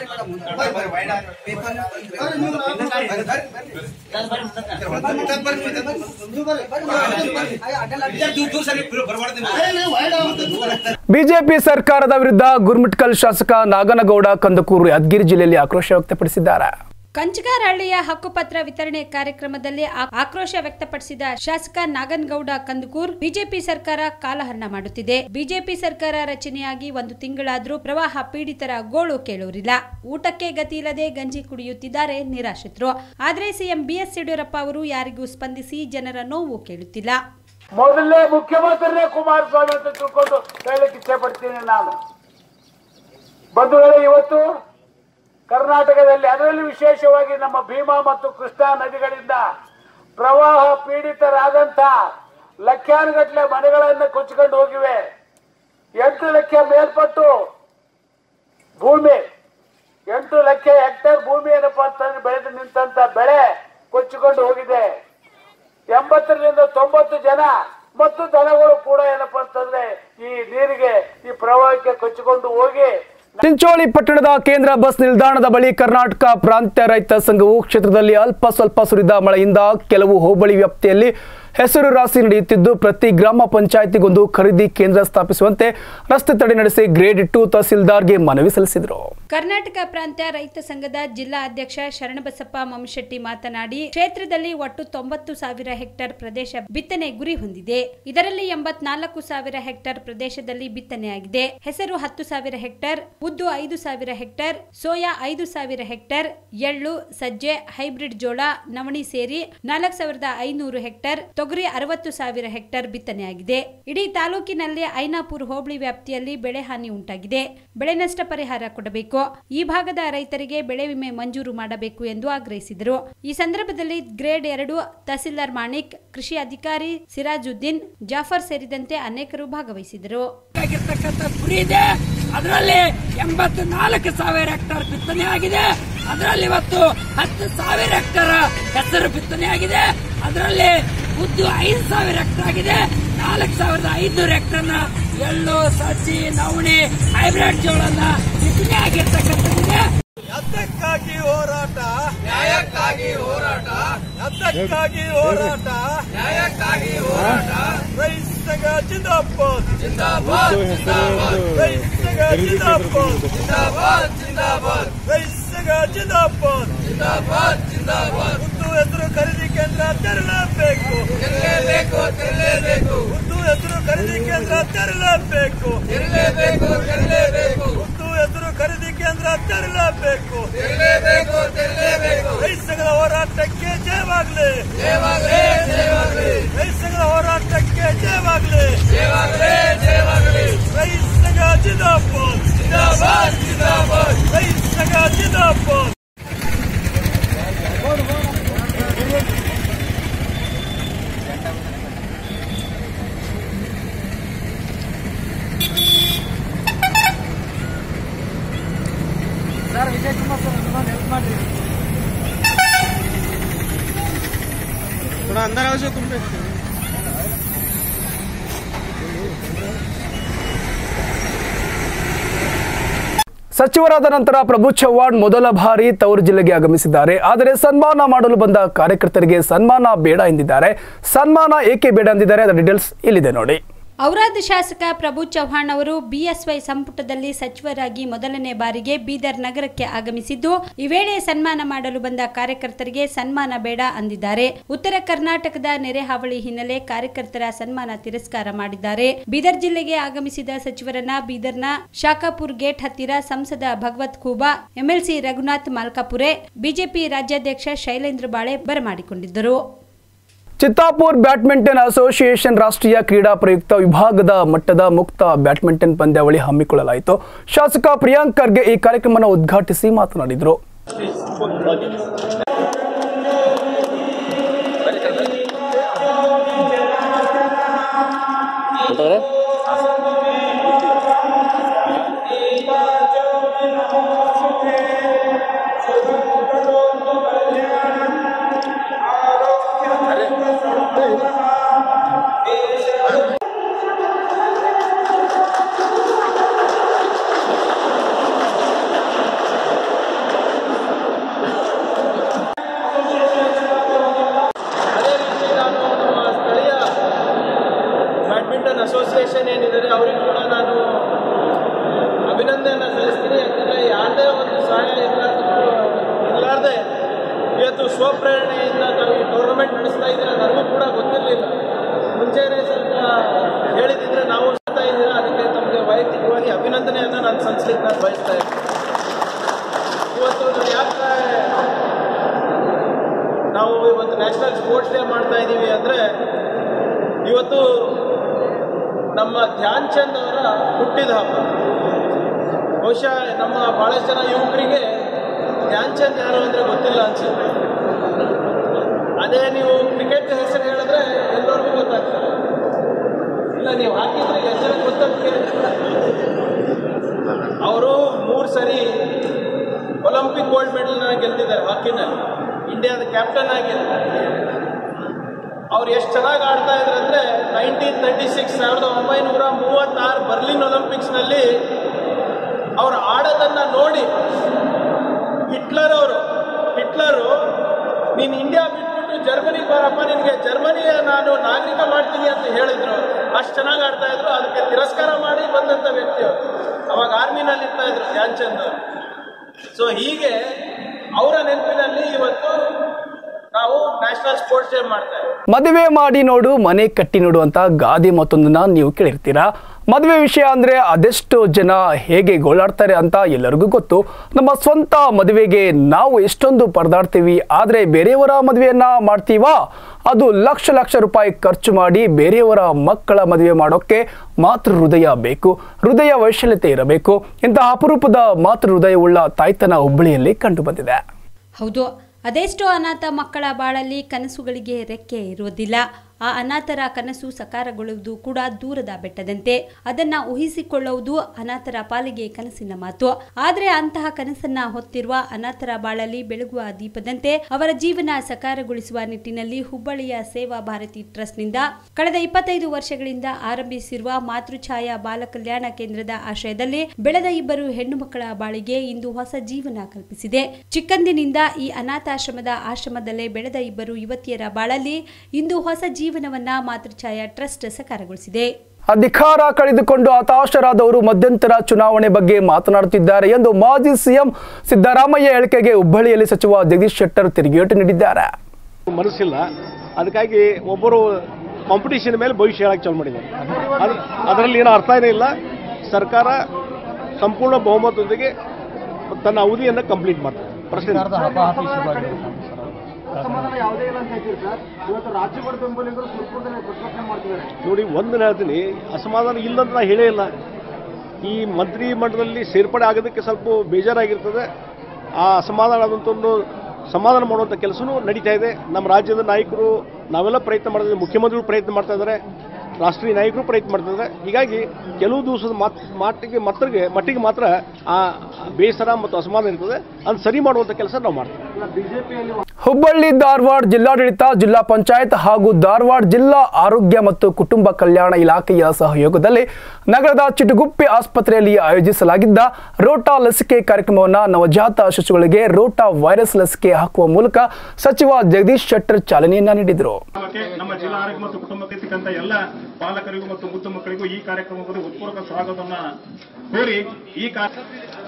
ಬಿಜೆಪಿ ಸರ್ಕಾರದ ವಿರುದ್ಧ ಗುರ್ಮಿಟ್ಕಲ್ ಶಾಸಕ ನಾಗನಗೌಡ ಕಂದಕೂರು ಯಾದಗಿರಿ ಜಿಲ್ಲೆಯಲ್ಲಿ ಆಕ್ರೋಶ ವ್ಯಕ್ತಪಡಿಸಿದ್ದಾರೆ ಕಂಚಗಾರಹಳ್ಳಿಯ ಹಕ್ಕುಪತ್ರ ವಿತರಣೆ ಕಾರ್ಯಕ್ರಮದಲ್ಲಿ ಆ- ಆಕ್ರೋಶ ವ್ಯಕ್ತಪಡಿಸಿದ ಶಾಸಕ ನಾಗನಗೌಡ ಕಂದಕೂರ್ ಬಿಜೆಪಿ ಸರ್ಕಾರ ಕಾಲಹರಣ ಮಾಡುತ್ತಿದೆ ಬಿಜೆಪಿ ಸರ್ಕಾರ ರಚನೆಯಾಗಿ ಒಂದು ತಿಂಗಳಾದ್ರೂ ಪ್ರವಾಹ ಪೀಡಿತರ ಗೋಳು ಕೇಳುವುದಿಲ್ಲ ಊಟಕ್ಕೆ ಗತಿ ಇಲ್ಲದೆ ಗಂಜಿ ಕುಡಿಯುತ್ತಿದ್ದಾರೆ ನಿರಾಶ್ರಿತರು ಆದ್ರೆ ಸಿಎಂ ಬಿಎಸ್ ಯಡಿಯೂರಪ್ಪ ಅವರು ಯಾರಿಗೂ ಸ್ಪಂದಿಸಿ ಜನರ ನೋವು ಕೇಳುತ್ತಿಲ್ಲ ಮೊದಲನೇ ಮುಖ್ಯಮಂತ್ರಿನೇ ಕುಮಾರಸ್ವಾಮಿ ಅಂತ ತಿಳ್ಕೊಂಡು ಹೇಳಲಿಕ್ಕೆ ಇಚ್ಛೆ ಪಡ್ತೀನಿ ನಾನು ಬಂಧುಗಳೇ ಇವತ್ತು ಕರ್ನಾಟಕದಲ್ಲಿ ಅದರಲ್ಲಿ ವಿಶೇಷವಾಗಿ ನಮ್ಮ ಭೀಮಾ ಮತ್ತು ಕೃಷ್ಣಾ ನದಿಗಳಿಂದ ಪ್ರವಾಹ ಪೀಡಿತರಾದಂತ ಲಕ್ಷಾನುಗಟ್ಟಲೆ ಮನೆಗಳನ್ನು ಕೊಚ್ಚಿಕೊಂಡು ಹೋಗಿವೆ ಎಂಟು ಲಕ್ಷ ಮೇಲ್ಪಟ್ಟು ಭೂಮಿ ಎಂಟು ಲಕ್ಷ ಹೆಕ್ಟೇರ್ ಭೂಮಿ ಏನಪ್ಪಾ ಅಂತಂದ್ರೆ ಬೆಳೆದು ನಿಂತಂತ ಬೆಳೆ ಕೊಚ್ಚಿಕೊಂಡು ಹೋಗಿದೆ ಎಂಬತ್ತರಿಂದ ತೊಂಬತ್ತು ಜನ ಮತ್ತು ದನಗಳು ಕೂಡ ಏನಪ್ಪಾ ಅಂತಂದ್ರೆ ಈ ನೀರಿಗೆ ಈ ಪ್ರವಾಹಕ್ಕೆ ಕೊಚ್ಚಿಕೊಂಡು ಹೋಗಿ ಚಿಂಚೋಳಿ ಪಟ್ಟಣದ ಕೇಂದ್ರ ಬಸ್ ನಿಲ್ದಾಣದ ಬಳಿ ಕರ್ನಾಟಕ ಪ್ರಾಂತ್ಯ ರೈತ ಸಂಘವು ಕ್ಷೇತ್ರದಲ್ಲಿ ಅಲ್ಪ ಸ್ವಲ್ಪ ಸುರಿದ ಮಳೆಯಿಂದ ಕೆಲವು ಹೋಬಳಿ ವ್ಯಾಪ್ತಿಯಲ್ಲಿ ಹೆಸರು ರಾಶಿ ನಡೆಯುತ್ತಿದ್ದು ಪ್ರತಿ ಗ್ರಾಮ ಪಂಚಾಯತಿಗೊಂದು ಖರೀದಿ ಕೇಂದ್ರ ಸ್ಥಾಪಿಸುವಂತೆ ರಸ್ತೆ ತಡೆ ನಡೆಸಿ ಗ್ರೇಡ್ ಟು ತಹಸೀಲ್ದಾರ್ಗೆ ಮನವಿ ಸಲ್ಲಿಸಿದರು ಕರ್ನಾಟಕ ಪ್ರಾಂತ್ಯ ರೈತ ಸಂಘದ ಜಿಲ್ಲಾ ಅಧ್ಯಕ್ಷ ಶರಣಬಸಪ್ಪ ಮಮಶೆಟ್ಟಿ ಮಾತನಾಡಿ ಕ್ಷೇತ್ರದಲ್ಲಿ ಒಟ್ಟು ತೊಂಬತ್ತು ಸಾವಿರ ಹೆಕ್ಟೇರ್ ಪ್ರದೇಶ ಬಿತ್ತನೆ ಗುರಿ ಹೊಂದಿದೆ ಇದರಲ್ಲಿ ಎಂಬತ್ನಾಲ್ಕು ಸಾವಿರ ಹೆಕ್ಟೇರ್ ಪ್ರದೇಶದಲ್ಲಿ ಬಿತ್ತನೆಯಾಗಿದೆ ಹೆಸರು ಹತ್ತು ಸಾವಿರ ಹೆಕ್ಟೇರ್ ಉದ್ದು ಐದು ಸಾವಿರ ಹೆಕ್ಟೇರ್ ಸೋಯಾ ಐದು ಸಾವಿರ ಹೆಕ್ಟೇರ್ ಎಳ್ಳು ಸಜ್ಜೆ ಹೈಬ್ರಿಡ್ ಜೋಳ ನವಣಿ ಸೇರಿ ನಾಲ್ಕು ಸಾವಿರದ ಐನೂರು ಹೆಕ್ಟೇರ್ ತೊಗರಿ ಅರವತ್ತು ಸಾವಿರ ಹೆಕ್ಟೇರ್ ಬಿತ್ತನೆಯಾಗಿದೆ ಇಡೀ ತಾಲೂಕಿನಲ್ಲಿ ಐನಾಪುರ್ ಹೋಬಳಿ ವ್ಯಾಪ್ತಿಯಲ್ಲಿ ಬೆಳೆ ಹಾನಿ ಉಂಟಾಗಿದೆ ಬೆಳೆ ನಷ್ಟ ಪರಿಹಾರ ಕೊಡಬೇಕು ಈ ಭಾಗದ ರೈತರಿಗೆ ಬೆಳೆ ವಿಮೆ ಮಂಜೂರು ಮಾಡಬೇಕು ಎಂದು ಆಗ್ರಹಿಸಿದರು ಈ ಸಂದರ್ಭದಲ್ಲಿ ಗ್ರೇಡ್ ಎರಡು ತಹಸೀಲ್ದಾರ್ ಮಾಣಿಕ್ ಕೃಷಿ ಅಧಿಕಾರಿ ಸಿರಾಜುದ್ದೀನ್ ಜಾಫರ್ ಸೇರಿದಂತೆ ಅನೇಕರು ಭಾಗವಹಿಸಿದರು ಆಗಿರ್ತಕ್ಕಂಥ ಗುರಿ ಇದೆ ಅದರಲ್ಲಿ ಎಂಬತ್ನಾಲ್ಕು ಸಾವಿರ ಹೆಕ್ಟರ್ ಬಿತ್ತನೆ ಆಗಿದೆ ಅದರಲ್ಲಿ ಇವತ್ತು ಹತ್ತು ಸಾವಿರ ಹೆಕ್ಟರ್ ಹೆಸರು ಬಿತ್ತನೆ ಆಗಿದೆ ಅದರಲ್ಲಿ ಉದ್ದು ಐದು ಸಾವಿರ ಹೆಕ್ಟರ್ ಆಗಿದೆ ನಾಲ್ಕು ಸಾವಿರದ ಐನೂರು ಹೆಕ್ಟರ್ನ ಎಳ್ಳು ಸಜ್ಜಿ ನವಣಿ ಹೈಬ್ರಿಡ್ ಜೋಳನ ಬಿತ್ತನೆ ಆಗಿರ್ತಕ್ಕಂಥದ್ದಿದೆ ಅದಕ್ಕಾಗಿ ಹೋರಾಟ ನ್ಯಾಯಕ್ಕಾಗಿ ಹೋರಾಟ ಅದಕ್ಕಾಗಿ ಹೋರಾಟ ನ್ಯಾಯಕ್ಕಾಗಿ ಹೋರಾಟ ರೈತ ಸಂಘ ಜಿಂದಾಬಾದ್ ಜಿಂದಾಬಾದ್ ರೈತ ಸಂಘ ಜಿಂದಾಬಾದ್ ಜಿಂದಾಬಾದ್ ಜಿಂದಾಬಾದ್ ರೈತ ಸಂಘ ಜಿಂದಾಬಾದ್ ಜಿಂದಾಬಾದ್ ಜಿಂದಾಬಾದ್ ಉದ್ದು ಹೆಸರು ಖರೀದಿ ಕೇಂದ್ರ ತೆರಳಬೇಕು ತೆರಳಬೇಕು ತೆರಳಬೇಕು ಉದ್ದು ಹೆಸರು ಖರೀದಿ ಕೇಂದ್ರ ತೆರಳಬೇಕು ತೆರಳಬೇಕು ತೆರಳಬೇಕು ಉದ್ದು ಹೆಸರು ಖರೀದಿ ಕೇಂದ್ರ ತೆರಳಬೇಕು ತೆರಳಬೇಕು ತೆರಳಬೇಕು ರೈತ ಸಂಘದ ಹೋರಾಟಕ್ಕೆ ಜಯವಾಗಲಿ ಜಯವಾಗಲಿ ಜಯವಾಗಲಿ ರೈತ ಸಂಘದ ಹೋರಾಟಕ್ಕೆ ಜಯವಾಗಲಿ ಜಯವಾಗಲಿ ಜಯವಾಗಲಿ ರೈತ ಸಂಘ ಜಿಂದಾಬಾದ್ ಜಿಂದಾಬಾದ್ ಜಿಂದಾಬಾದ್ ರೈತ ಸಂಘ ಜಿಂದಾಬಾದ್ ಸರ್ ವಿಜಯ್ ಕುಮಾರ್ ಸರ್ ಇನ್ನೊಂದು ಹೆಲ್ಪ್ ಮಾಡ್ರಿ थोड़ा अंदर आओ जो तुम ಸಚಿವರಾದ ನಂತರ ಪ್ರಭು ಚವ್ಹಾಣ್ ಮೊದಲ ಬಾರಿ ತವರು ಜಿಲ್ಲೆಗೆ ಆಗಮಿಸಿದ್ದಾರೆ ಆದರೆ ಸನ್ಮಾನ ಮಾಡಲು ಬಂದ ಕಾರ್ಯಕರ್ತರಿಗೆ ಸನ್ಮಾನ ಬೇಡ ಎಂದಿದ್ದಾರೆ ಸನ್ಮಾನ ಏಕೆ ಬೇಡ ಎಂದಿದ್ದಾರೆ ಅದರ ಡೀಟೇಲ್ಸ್ ಇಲ್ಲಿದೆ ನೋಡಿ ಔರಾದ್ ಶಾಸಕ ಪ್ರಭು ಚವ್ಹಾಣ್ ಅವರು ಬಿಎಸ್ವೈ ಸಂಪುಟದಲ್ಲಿ ಸಚಿವರಾಗಿ ಮೊದಲನೇ ಬಾರಿಗೆ ಬೀದರ್ ನಗರಕ್ಕೆ ಆಗಮಿಸಿದ್ದು ಈ ವೇಳೆ ಸನ್ಮಾನ ಮಾಡಲು ಬಂದ ಕಾರ್ಯಕರ್ತರಿಗೆ ಸನ್ಮಾನ ಬೇಡ ಅಂದಿದ್ದಾರೆ ಉತ್ತರ ಕರ್ನಾಟಕದ ನೆರೆ ಹಾವಳಿ ಹಿನ್ನೆಲೆ ಕಾರ್ಯಕರ್ತರ ಸನ್ಮಾನ ತಿರಸ್ಕಾರ ಮಾಡಿದ್ದಾರೆ ಬೀದರ್ ಜಿಲ್ಲೆಗೆ ಆಗಮಿಸಿದ ಸಚಿವರನ್ನ ಬೀದರ್ನ ಶಾಖಾಪುರ್ ಗೇಟ್ ಹತ್ತಿರ ಸಂಸದ ಭಗವತ್ ಖೂಬಾ ಎಂಎಲ್ಸಿ ರಘುನಾಥ್ ಮಾಲ್ಕಾಪುರೆ ಬಿಜೆಪಿ ರಾಜ್ಯಾಧ್ಯಕ್ಷ ಶೈಲೇಂದ್ರ ಬಾಳೆ ಬರಮಾಡಿಕೊಂಡಿದ್ದರು ಚಿತ್ತಾಪುರ್ ಬ್ಯಾಡ್ಮಿಂಟನ್ ಅಸೋಸಿಯೇಷನ್ ರಾಷ್ಟ್ರೀಯ ಕ್ರೀಡಾ ಪ್ರಯುಕ್ತ ವಿಭಾಗದ ಮಟ್ಟದ ಮುಕ್ತ ಬ್ಯಾಡ್ಮಿಂಟನ್ ಪಂದ್ಯಾವಳಿ ಹಮ್ಮಿಕೊಳ್ಳಲಾಯಿತು ಶಾಸಕ ಪ್ರಿಯಾಂಕ್ ಖರ್ಗೆ ಈ ಕಾರ್ಯಕ್ರಮವನ್ನು ಉದ್ಘಾಟಿಸಿ ಮಾತನಾಡಿದರು ಅದೇ ರೀತಿ ನಾನು ನಮ್ಮ ಸ್ಥಳೀಯ ಬ್ಯಾಡ್ಮಿಂಟನ್ ಅಸೋಸಿಯೇಷನ್ ಏನಿದ್ದಾರೆ ಅವರಿಗೂ ಕೂಡ ನಾನು ಅಭಿನಂದನೆಯನ್ನು ಸಲ್ಲಿಸ್ತೀನಿ ಯಾಕಂದರೆ ಯಾವುದೇ ಒಂದು ಸಹಾಯ ಇಲ್ಲಾರ್ದು ಇರಲಾರ್ದೆ ಇವತ್ತು ಸ್ವಪ್ರೇರಣೆಯಿಂದ ನಾವು ಈ ಟೂರ್ನಮೆಂಟ್ ನಡೆಸ್ತಾ ಇದ್ದೀರ ನನಗೂ ಕೂಡ ಗೊತ್ತಿರಲಿಲ್ಲ ಮುಂಚೆನೇ ಸ್ವಲ್ಪ ಹೇಳಿದಿದ್ರೆ ನಾವು ಮಾಡ್ತಾ ಇದ್ದೀರಾ ಅದಕ್ಕೆ ತಮಗೆ ವೈಯಕ್ತಿಕವಾಗಿ ಅಭಿನಂದನೆಯನ್ನು ನಾನು ಸಲ್ಲಿಸ್ಲಿಕ್ಕೆ ನಾನು ಬಯಸ್ತಾ ಇದ್ದೀನಿ ಇವತ್ತು ಯಾಕೆ ನಾವು ಇವತ್ತು ನ್ಯಾಷನಲ್ ಸ್ಪೋರ್ಟ್ಸ್ ಡೇ ಮಾಡ್ತಾ ಇದ್ದೀವಿ ಅಂದರೆ ಇವತ್ತು ನಮ್ಮ ಧ್ಯಾನ್ ಚಂದ್ ಅವರ ಹುಟ್ಟಿದ ಹಬ್ಬ ಬಹುಶಃ ನಮ್ಮ ಭಾಳಷ್ಟು ಜನ ಯುವಕರಿಗೆ ಧ್ಯಾನ್ ಚಂದ್ ಯಾರು ಅಂದರೆ ಗೊತ್ತಿಲ್ಲ ಅನ್ಸುತ್ತೆ ಅದೇ ನೀವು ಕ್ರಿಕೆಟ್ ಹೆಸರು ಹೇಳಿದ್ರೆ ಎಲ್ಲರಿಗೂ ಗೊತ್ತಾಗ್ತದೆ ಇಲ್ಲ ನೀವು ಹಾಕಿದ್ರೆ ಎಷ್ಟು ಜನ ಗೊತ್ತಂತ ಅವರು ಮೂರು ಸರಿ ಒಲಿಂಪಿಕ್ ಗೋಲ್ಡ್ ಮೆಡಲ್ನ ಗೆಲ್ತಿದ್ದಾರೆ ಹಾಕಿನಲ್ಲಿ ಇಂಡಿಯಾದ ಕ್ಯಾಪ್ಟನ್ ಆಗಿದ್ದಾರೆ ಅವ್ರು ಎಷ್ಟು ಚೆನ್ನಾಗಿ ಆಡ್ತಾ ಇದ್ರು ಅಂದ್ರೆ ನೈನ್ಟೀನ್ ತರ್ಟಿ ಸಿಕ್ಸ್ ಸಾವಿರದ ಒಂಬೈನೂರ ಮೂವತ್ತಾರು ಬರ್ಲಿನ್ ಒಲಿಂಪಿಕ್ಸ್ನಲ್ಲಿ ಅವ್ರು ಆಡೋದನ್ನ ನೋಡಿ ಹಿಟ್ಲರ್ ಅವರು ಹಿಟ್ಲರು ನೀನು ಇಂಡಿಯಾ ಬಿಟ್ಬಿಟ್ಟು ಜರ್ಮನಿಗೆ ಬರಪ್ಪ ನಿನಗೆ ಜರ್ಮನಿಯ ನಾನು ನಾಗರಿಕ ಮಾಡ್ತೀನಿ ಅಂತ ಹೇಳಿದ್ರು ಅಷ್ಟು ಚೆನ್ನಾಗಿ ಆಡ್ತಾ ಇದ್ರು ಅದಕ್ಕೆ ತಿರಸ್ಕಾರ ಮಾಡಿ ಬಂದಂಥ ವ್ಯಕ್ತಿ ಅವರು ಅವಾಗ ಆರ್ಮಿನಲ್ಲಿ ಇರ್ತಾ ಇದ್ರು ಧ್ಯಾನ್ಚಂದ್ ಅವರು ಸೊ ಹೀಗೆ ಅವರ ನೆನಪಿನಲ್ಲಿ ಇವತ್ತು ನಾವು ನ್ಯಾಷನಲ್ ಸ್ಪೋರ್ಟ್ಸ್ ಡೇ ಮಾಡ್ತಾ ಇದ್ದೀವಿ ಮದುವೆ ಮಾಡಿ ನೋಡು ಮನೆ ಕಟ್ಟಿ ನೋಡು ಅಂತ ಗಾದೆ ಮತ್ತೊಂದನ್ನ ನೀವು ಕೇಳಿರ್ತೀರಾ ಮದುವೆ ವಿಷಯ ಅಂದ್ರೆ ಅದೆಷ್ಟು ಜನ ಹೇಗೆ ಗೋಳಾಡ್ತಾರೆ ಅಂತ ಎಲ್ಲರಿಗೂ ಗೊತ್ತು ನಮ್ಮ ಸ್ವಂತ ಮದುವೆಗೆ ನಾವು ಎಷ್ಟೊಂದು ಪರದಾಡ್ತೀವಿ ಆದರೆ ಬೇರೆಯವರ ಮದುವೆಯನ್ನ ಮಾಡ್ತೀವಾ ಅದು ಲಕ್ಷ ಲಕ್ಷ ರೂಪಾಯಿ ಖರ್ಚು ಮಾಡಿ ಬೇರೆಯವರ ಮಕ್ಕಳ ಮದುವೆ ಮಾಡೋಕ್ಕೆ ಮಾತೃ ಹೃದಯ ಬೇಕು ಹೃದಯ ವೈಶಲ್ಯತೆ ಇರಬೇಕು ಇಂತಹ ಅಪರೂಪದ ಮಾತೃ ಹೃದಯವುಳ್ಳ ತಾಯ್ತನ ಹುಬ್ಬಳ್ಳಿಯಲ್ಲಿ ಕಂಡುಬಂದಿದೆ ಹೌದು ಅದೆಷ್ಟೋ ಅನಾಥ ಮಕ್ಕಳ ಬಾಳಲ್ಲಿ ಕನಸುಗಳಿಗೆ ರೆಕ್ಕೆ ಇರುವುದಿಲ್ಲ ಆ ಅನಾಥರ ಕನಸು ಸಕಾರಗೊಳ್ಳುವುದು ಕೂಡ ದೂರದ ಬೆಟ್ಟದಂತೆ ಅದನ್ನ ಊಹಿಸಿಕೊಳ್ಳುವುದು ಅನಾಥರ ಪಾಲಿಗೆ ಕನಸಿನ ಮಾತು ಆದ್ರೆ ಅಂತಹ ಕನಸನ್ನ ಹೊತ್ತಿರುವ ಅನಾಥರ ಬಾಳಲ್ಲಿ ಬೆಳಗುವ ದೀಪದಂತೆ ಅವರ ಜೀವನ ಸಕಾರಗೊಳಿಸುವ ನಿಟ್ಟಿನಲ್ಲಿ ಹುಬ್ಬಳ್ಳಿಯ ಸೇವಾ ಭಾರತಿ ಟ್ರಸ್ಟ್ನಿಂದ ಕಳೆದ ಇಪ್ಪತ್ತೈದು ವರ್ಷಗಳಿಂದ ಆರಂಭಿಸಿರುವ ಮಾತೃಛಾಯಾ ಬಾಲ ಕಲ್ಯಾಣ ಕೇಂದ್ರದ ಆಶ್ರಯದಲ್ಲಿ ಬೆಳೆದ ಇಬ್ಬರು ಹೆಣ್ಣು ಮಕ್ಕಳ ಬಾಳಿಗೆ ಇಂದು ಹೊಸ ಜೀವನ ಕಲ್ಪಿಸಿದೆ ಚಿಕ್ಕಂದಿನಿಂದ ಈ ಅನಾಥಾಶ್ರಮದ ಆಶ್ರಮದಲ್ಲೇ ಬೆಳೆದ ಇಬ್ಬರು ಯುವತಿಯರ ಬಾಳಲ್ಲಿ ಇಂದು ಹೊಸ ಜೀವನವನ್ನ ಮಾತೃಛಾಯಾ ಟ್ರಸ್ಟ್ ಸಕಾರಗೊಳಿಸಿದೆ ಅಧಿಕಾರ ಕಳೆದುಕೊಂಡು ಹತಾಶರಾದವರು ಮಧ್ಯಂತರ ಚುನಾವಣೆ ಬಗ್ಗೆ ಮಾತನಾಡುತ್ತಿದ್ದಾರೆ ಎಂದು ಮಾಜಿ ಸಿಎಂ ಸಿದ್ದರಾಮಯ್ಯ ಹೇಳಿಕೆಗೆ ಹುಬ್ಬಳ್ಳಿಯಲ್ಲಿ ಸಚಿವ ಜಗದೀಶ್ ಶೆಟ್ಟರ್ ತಿರುಗೇಟು ನೀಡಿದ್ದಾರೆ ಮನಸ್ಸಿಲ್ಲ ಅದಕ್ಕಾಗಿ ಒಬ್ಬರು ಕಾಂಪಿಟೇಷನ್ ಮೇಲೆ ಭವಿಷ್ಯ ಹೇಳಕ್ಕೆ ಚಾಲು ಮಾಡಿದ್ದಾರೆ ಅದು ಅದರಲ್ಲಿ ಏನೋ ಅರ್ಥ ಏನೇ ಇಲ್ಲ ಸರ್ಕಾರ ಸಂಪೂರ್ಣ ಬಹುಮತದೊಂದಿಗೆ ತನ್ನ ಅವಧಿಯನ್ನು ಕಂಪ್ಲೀಟ್ ಮಾಡ್ತಾರೆ ಪ್ರಶ್ನೆ ನೋಡಿ ಒಂದು ಹೇಳ್ತೀನಿ ಅಸಮಾಧಾನ ಇಲ್ಲ ಅಂತ ನಾ ಹೇಳೇ ಇಲ್ಲ ಈ ಮಂತ್ರಿ ಮಂಡಲದಲ್ಲಿ ಸೇರ್ಪಡೆ ಆಗೋದಕ್ಕೆ ಸ್ವಲ್ಪ ಬೇಜಾರಾಗಿರ್ತದೆ ಆ ಅಸಮಾಧಾನ ಆದಂಥ ಒಂದು ಸಮಾಧಾನ ಮಾಡುವಂಥ ಕೆಲಸನೂ ನಡೀತಾ ಇದೆ ನಮ್ಮ ರಾಜ್ಯದ ನಾಯಕರು ನಾವೆಲ್ಲ ಪ್ರಯತ್ನ ಮಾಡಿದ್ರೆ ಮುಖ್ಯಮಂತ್ರಿಗಳು ಪ್ರಯತ್ನ ಮಾಡ್ತಾ ಇದ್ದಾರೆ ರಾಷ್ಟ್ರೀಯ ನಾಯಕರು ಪ್ರಯತ್ನ ಮಾಡ್ತಾ ಇದ್ದಾರೆ ಹೀಗಾಗಿ ಕೆಲವು ದಿವಸದ ಮಾತ್ ಮಾಟಿಗೆ ಮಟ್ಟಿಗೆ ಮಟ್ಟಿಗೆ ಮಾತ್ರ ಆ ಬೇಸರ ಮತ್ತು ಅಸಮಾಧಾನ ಇರ್ತದೆ ಅದನ್ನು ಸರಿ ಮಾಡುವಂಥ ಕೆಲಸ ನಾವು ಮಾಡ್ತೀವಿ ಹುಬ್ಬಳ್ಳಿ ಧಾರವಾಡ ಜಿಲ್ಲಾಡಳಿತ ಜಿಲ್ಲಾ ಪಂಚಾಯತ್ ಹಾಗೂ ಧಾರವಾಡ ಜಿಲ್ಲಾ ಆರೋಗ್ಯ ಮತ್ತು ಕುಟುಂಬ ಕಲ್ಯಾಣ ಇಲಾಖೆಯ ಸಹಯೋಗದಲ್ಲಿ ನಗರದ ಚಿಟುಗುಪ್ಪೆ ಆಸ್ಪತ್ರೆಯಲ್ಲಿ ಆಯೋಜಿಸಲಾಗಿದ್ದ ರೋಟಾ ಲಸಿಕೆ ಕಾರ್ಯಕ್ರಮವನ್ನು ನವಜಾತ ಶಿಶುಗಳಿಗೆ ರೋಟಾ ವೈರಸ್ ಲಸಿಕೆ ಹಾಕುವ ಮೂಲಕ ಸಚಿವ ಜಗದೀಶ್ ಶೆಟ್ಟರ್ ಚಾಲನೆಯನ್ನ ನೀಡಿದರು ಕಾರ್ಯಕ್ರಮಕ್ಕೆ ನಮ್ಮ ಜಿಲ್ಲಾ ಆರೋಗ್ಯ ಮತ್ತು ಕುಟುಂಬ ಕೈತಕ್ಕಂತ ಎಲ್ಲ ಪಾಲಕರಿಗೂ ಮತ್ತು ಮುದ್ದು ಮಕ್ಕಳಿಗೂ ಈ ಕಾರ್ಯಕ್ರಮಕ್ಕೆ ಉತ್ಪೂರ್ವಕ ಸ್ವಾಗತವನ್ನ ಕೋರಿ ಈ ಕಾರ್ಯ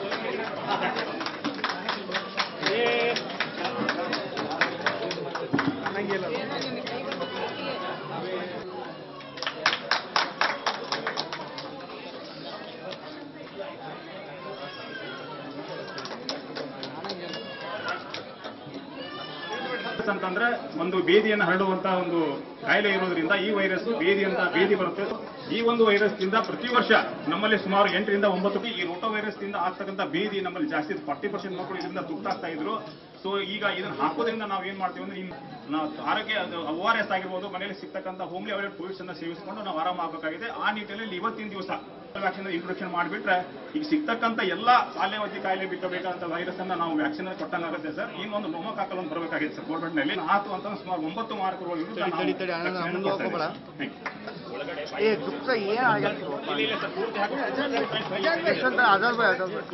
ಅಂತಂದ್ರೆ ಒಂದು ಬೇದಿಯನ್ನು ಹರಡುವಂತ ಒಂದು ಕಾಯಿಲೆ ಇರೋದ್ರಿಂದ ಈ ವೈರಸ್ ಬೇದಿ ಅಂತ ಬೇದಿ ಬರುತ್ತೆ ಈ ಒಂದು ವೈರಸ್ ದಿಂದ ಪ್ರತಿ ವರ್ಷ ನಮ್ಮಲ್ಲಿ ಸುಮಾರು ಎಂಟರಿಂದ ಒಂಬತ್ತು ಈ ರೋಟೋ ವೈರಸ್ ದಿಂದ ಆಗ್ತಕ್ಕಂಥ ಬೇದಿ ನಮ್ಮಲ್ಲಿ ಜಾಸ್ತಿ ಫಾರ್ಟಿ ಪರ್ಸೆಂಟ್ ಮಕ್ಕಳು ಇದರಿಂದ ತುತ್ತಾಗ್ತಾ ಇದ್ರು ಸೊ ಈಗ ಇದನ್ನ ಹಾಕೋದ್ರಿಂದ ನಾವು ಏನ್ ಮಾಡ್ತೀವಿ ಅಂದ್ರೆ ಇನ್ನು ನಾವು ಆರೋಗ್ಯ ಓ ಆರ್ ಎಸ್ ಆಗಿರ್ಬೋದು ಮನೆಯಲ್ಲಿ ಸಿಗ್ತಕ್ಕಂಥ ಹೋಮ್ಲಿ ಅವೈಲೇಬಲ್ ಫ್ಲೂಯಿಡ್ಸ್ ಅನ್ನ ಸೇವಿಸಿಕೊಂಡು ನಾವು ಆರಾಮ ಆಗಬೇಕಾಗಿದೆ ಆ ನಿಟ್ಟಿನಲ್ಲಿ ಇವತ್ತಿನ ದಿವಸ ವ್ಯಾಕ್ಸಿನ್ ಇಂಟ್ರೊಡಕ್ಷನ್ ಮಾಡಿಬಿಟ್ರೆ ಈಗ ಸಿಗ್ತಕ್ಕಂಥ ಎಲ್ಲ ಬಾಲ್ಯವತಿ ಕಾಯಿಲೆ ಬಿಟ್ಟಬೇಕಾದಂತ ವೈರಸ್ ಅನ್ನ ನಾವು ವ್ಯಾಕ್ಸಿನ್ ಕೊಟ್ಟಂಗಾಗುತ್ತೆ ಸರ್ ಇನ್ನೊಂದು ಮೊಮ್ಮಕ್ಕಾಕಲ್ ಒಂದು ಬರಬೇಕಾಗಿದೆ ಸರ್ ಗೌರ್ಮೆಂಟ್ ನಲ್ಲಿ ಆತು ಅಂತ ಸುಮಾರು ಒಂಬತ್ತು ಮಾರಕಗಳ ವಿರುದ್ಧ ನಾವು ತಡಿ, ತಡಿ, ಅಣ್ಣ, vaccination ಮುಂದೆ ಕೊಡ್ತಾ ಹೋಗ್ಬೇಡ. ಇದ್ದೀವಿ. Thank you. ಏ ದುಃಖ ಏನ್ ಆಗಲ್ಲ ಇಲ್ಲ, ಇಲ್ಲ ಸರ್, ಪೂರ್ತಿ ಹಾಕಿ. ಎಷ್ಟಂತ ಅದಲ್ ಬೈ ಅದಲ್ ಬೈ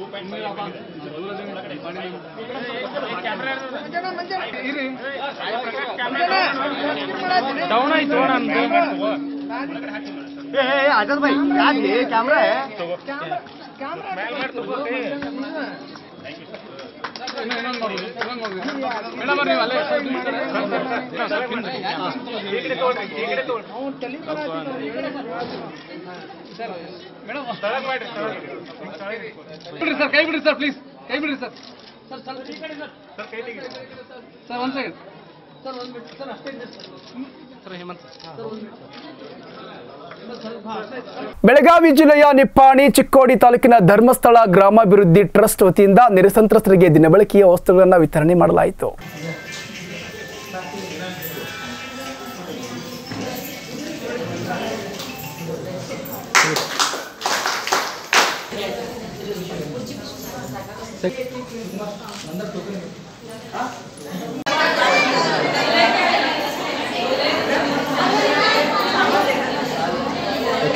ಡೌನ್ ಆಯ್ತು ಏ ಏ, ಅದಲ್ ಬೈ ಯಾಕೆ ಕ್ಯಾಮ್ರಾ ಬಿಡ್ರಿ ಸರ್ ಕೈ ಬಿಡ್ರಿ ಸರ್ ಪ್ಲೀಸ್ ಕೈ ಬಿಡ್ರಿ ಸರ್ ಸರ್ ಸ್ವಲ್ಪ ಈ ಕಡೆ ಸರ್ ಸರ್ ಒಂದ್ ಸೆಕೆಂಡ್ ಸರ್ ಒಂದ್ ಮಿನಿಟ್ ಸರ್ ಅಷ್ಟೇ ಇದೆ ಸರ್ ಸರ್ ಹೇಮಂತ್ ಸರ್ ಒಂದ್ ಬೆಳಗಾವಿ ಜಿಲ್ಲೆಯ ನಿಪ್ಪಾಣಿ ಚಿಕ್ಕೋಡಿ ತಾಲೂಕಿನ ಧರ್ಮಸ್ಥಳ ಗ್ರಾಮಾಭಿವೃದ್ಧಿ ಟ್ರಸ್ಟ್ ವತಿಯಿಂದ ನೆರೆ ಸಂತ್ರಸ್ತರಿಗೆ ದಿನಬಳಕೆಯ ವಸ್ತುಗಳನ್ನು ವಿತರಣೆ ಮಾಡಲಾಯಿತು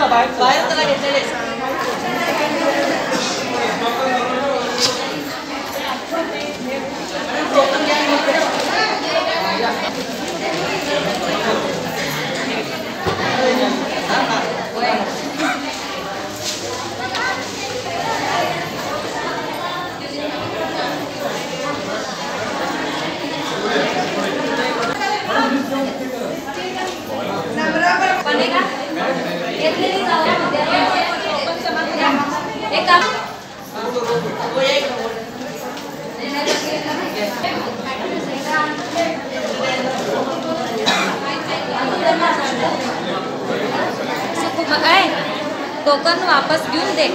टोकन वापस घेऊन दे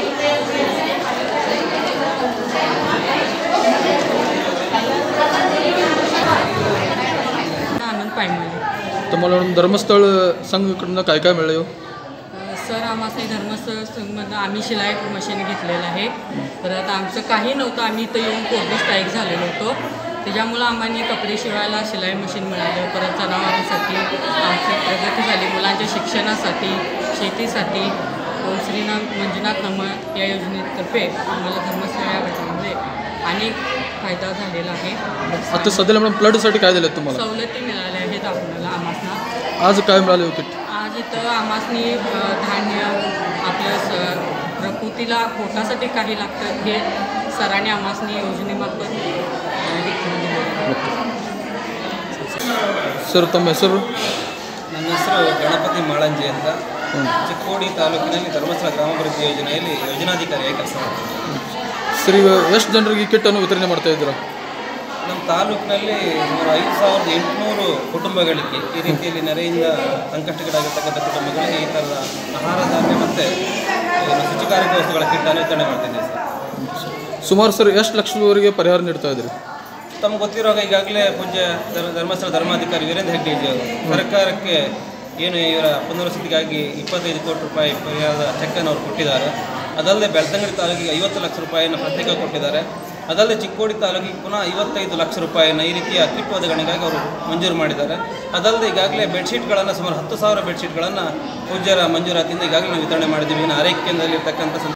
आनंद पायमळे तुम्हाला धर्मस्थळ संघकडनं काय काय मिळालं हो? सर आम्हाला धर्मस्थळ संघमधनं आम्ही शिलाई मशीन घेतलेलं आहे तर आता आमचं काही नव्हतं आम्ही इथं येऊन कोरडी स्ट्राईक झालेलो होतो त्याच्यामुळं आम्हाला कपडे शिवायला शिलाई मशीन मिळालं परत जनावरांसाठी आमची प्रगती झाली मुलांच्या शिक्षणासाठी शेतीसाठी ओम श्रीनाथ मंजुनाथ नमन या योजनेतर्फे आम्हाला धर्मस्थळ या घटनेमुळे अनेक फायदा झालेला आहे आता सध्याला मॅडम फ्लडसाठी काय दिलं तुम्हाला सवलती मिळाल्या आहेत आपल्याला आम्हाला आज काय मिळाले होते आज इथं आमासनी अ, धान्य आपलं स प्रकृतीला पोटासाठी काही लागतं हे सरांनी आमासनी योजनेमार्फत अ, हे करून दिलं. ಸರ್ ತಮ್ಮ ಹೆಸರು ನನ್ನ ಹೆಸರು ಗಣಪತಿ ಮಾಳಂಜಿ ಅಂತ ಚಿಕ್ಕೋಡಿ ತಾಲೂಕಿನಲ್ಲಿ ಧರ್ಮಸ್ಥಳ ಗ್ರಾಮಾಭಿವೃದ್ಧಿ ಯೋಜನೆಯಲ್ಲಿ ಯೋಜನಾಧಿಕಾರಿಯಾಗಿ ಕೆಲಸ ಮಾಡ್ತೀನಿ ಸರ್ ಈಗ ಎಷ್ಟು ಜನರಿಗೆ ಕಿಟ್ಟನ್ನು ವಿತರಣೆ ಮಾಡ್ತಾ ಇದ್ದೀರಾ ನಮ್ಮ ತಾಲೂಕಿನಲ್ಲಿ ಸುಮಾರು ಐದು ಸಾವಿರದ ಎಂಟುನೂರು ಕುಟುಂಬಗಳಿಗೆ ಈ ರೀತಿಯಲ್ಲಿ ನೆರೆಯಿಂದ ಸಂಕಷ್ಟಗಳಾಗಿರ್ತಕ್ಕಂಥ ಕುಟುಂಬಗಳಿಗೆ ಈ ಥರದ ಆಹಾರ ಧಾನ್ಯ ಮತ್ತು ಶುಚಿಕಾರಿಕ ವಸ್ತುಗಳ ಕಿಟ್ಟನ್ನು ವಿತರಣೆ ಮಾಡ್ತಿದ್ದೀವಿ ಸರ್ ಸುಮಾರು ಸರ್ ಎಷ್ಟು ಲಕ್ಷದವರೆಗೆ ಪರಿಹಾರ ನೀಡ್ತಾ ಇದ್ದೀರಿ ತಮ್ಗೆ ಗೊತ್ತಿರುವಾಗ ಈಗಾಗಲೇ ಪೂಜ್ಯ ಧರ್ಮ ಧರ್ಮಸ್ಥಳ ಧರ್ಮಾಧಿಕಾರಿ ವೀರೇಂದ್ರ ಹೆಗ್ಡೆಜಿ ಅವರು ಸರ್ಕಾರಕ್ಕೆ ಏನು ಇವರ ಪುನರ್ವಸತಿಗಾಗಿ ಇಪ್ಪತ್ತೈದು ಕೋಟಿ ರೂಪಾಯಿ ಪರಿಹಾರದ ಚೆಕ್ಕನ್ನು ಅವರು ಕೊಟ್ಟಿದ್ದಾರೆ ಅದಲ್ಲದೆ ಬೆಳ್ತಂಗಡಿ ತಾಲೂಕಿಗೆ ಐವತ್ತು ಲಕ್ಷ ರೂಪಾಯಿಯನ್ನು ಪ್ರತ್ಯೇಕ ಕೊಟ್ಟಿದ್ದಾರೆ ಅದಲ್ಲದೆ ಚಿಕ್ಕೋಡಿ ತಾಲೂಕಿಗೆ ಪುನಃ ಐವತ್ತೈದು ಲಕ್ಷ ರೂಪಾಯಿಯನ್ನು ಈ ರೀತಿಯ ಕಿಟ್ ಒದಗಣೆಗಾಗಿ ಅವರು ಮಂಜೂರು ಮಾಡಿದ್ದಾರೆ ಅದಲ್ಲದೆ ಈಗಾಗಲೇ ಬೆಡ್ಶೀಟ್ಗಳನ್ನು ಸುಮಾರು ಹತ್ತು ಸಾವಿರ ಬೆಡ್ಶೀಟ್ಗಳನ್ನು ಪೂಜ್ಯರ ಮಂಜೂರಾತಿಯಿಂದ ಈಗಾಗಲೇ ನಾವು ವಿತರಣೆ ಮಾಡಿದ್ದೀವಿ ಇನ್ನು ಆರೈಕೆ ಕೇಂದ್ರದಲ್ಲಿರ್ತಕ್ಕಂಥ